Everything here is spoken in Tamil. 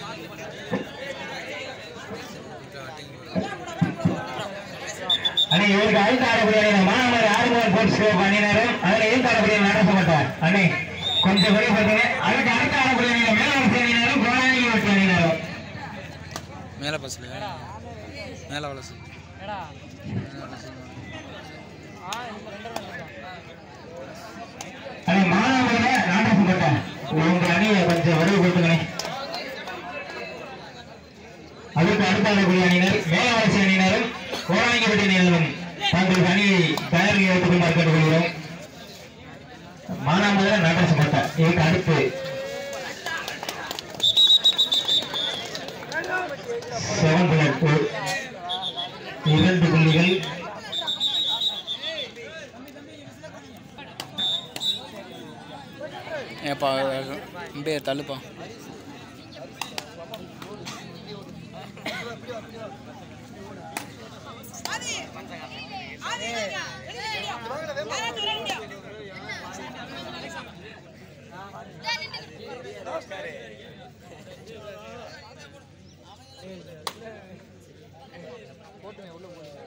அண்ணே இவருக்கு அடுத்த ஆடக்கூடிய அணி மாணவர் ஆறுமுகன் போட்ஸ் பண்ணினாரும் அதில் எதிர்த்து ஆடக்கூடிய நடத்த மாட்டார் அண்ணே கொஞ்சம் குறை பார்த்தீங்க அதுக்கு அடுத்த ஆடக்கூடிய அணி மேலவரசி அணியினரும் கோலாங்கி வெட்டி அணியினரும் மேலே பஸ்ல மேலே வளசு அண்ணே மாணவர்கள நாடகம் போட்டேன் உங்க அணியை கொஞ்சம் வரவு கொடுத்துங்களேன் அதுக்கு அடுத்த ஆடக்கூடிய அணியினர் மேலவரசி அணியினரும் கோலாங்கிப்பட்டி அணியினரும் தங்களுக்கு அணியை தயார் நிலையில் வைத்துக் கேட்டுக்கொள்கிறோம் மானாமதுர நடராஜ மாட்டா இதுக்கு அடுத்து செவன் புல்லட் இரண்டு புள்ளிகள் ஏப்பா இம்பே தள்ளுப்பா போட்டுமே உள்ள போடுங்க